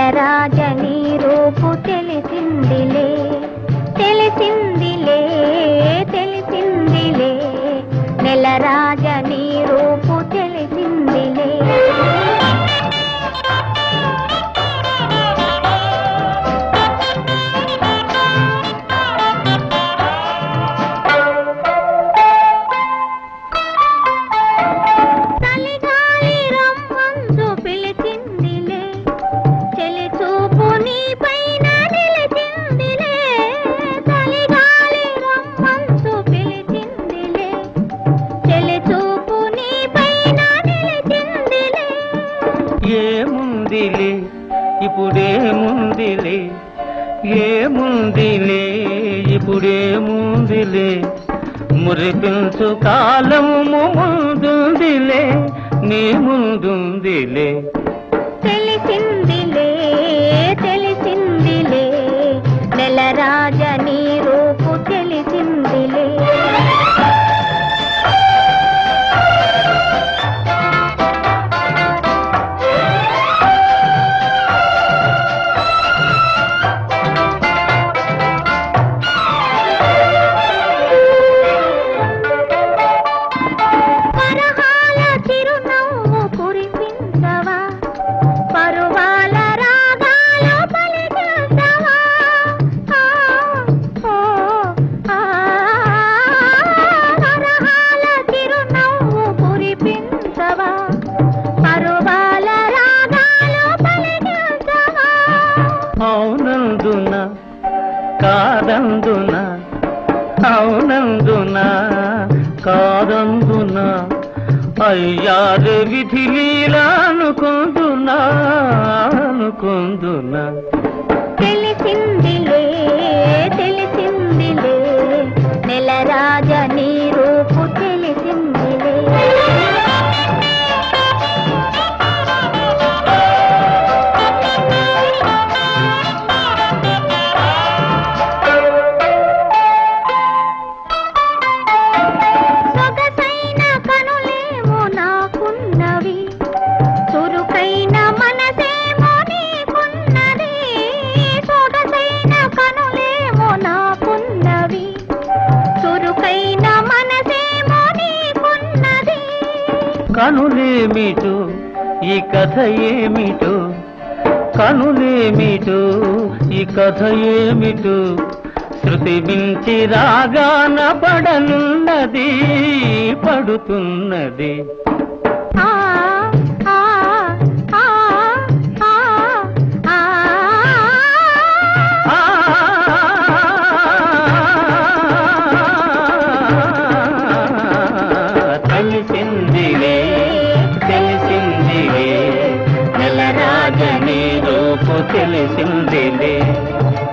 నెలరాజని రూపు తెలిసిందిలే తెలిసిందిలే తెలిసిందిలే నెలరాజని రూపు తెలిసిందిలే చలిగాలి రమ్మంచు పిలిచిందిలే చెలి చూపు నీ పైన నిలిచిందిలే చలిగాలి రమ్మంచు పిలిచిందిలే చెలి చూపు నీ పైన నిలిచిందిలే ఏముందిలే ఇప్పుడేముందిలే ఏముందిలే ఇప్పుడేముందిలే మురిపించు కాలము ముందుందిలే నీ ముందుందిలే తెలిసిందిలే తెలిసిందిలే నెలరాజని రూపు తెలిసిందిలే పరహాల చిరునవ్వు కురిపించవా పరువాల రాగాలు పలికించవా ఆ, ఓ, ఆ, పరహాల చిరునవ్వు కురిపించవా పరువాల రాగాలు పలికించవా అవునందున కాదందున అవునందున కాదందున అయ్యారు విధి లీలా అనుకుందునా అనుకుందునా తెలిసిందిలే తెలిసిందిలే నెలరాజ నీ రూపు తెలిసిందిలే సొగసైన కనులేమో నాకున్నవి చురుకైన మనసేమో నీకున్నది సొగసైన కనులేమో నాకున్నవి చురుకైన మనసేమో నీకున్నది కనులేమిటో ఈ కథ ఏమిటో కనులేమిటో ఈ కథ ఏమిటో శృతి మించి రాగాన పడనున్నది పడుతున్నది ఆ ఆ ఆ ఆ ఆ ఆ తెలిసిందిలే తెలిసిందిలే నెలరాజని రూపు తెలిసిందిలే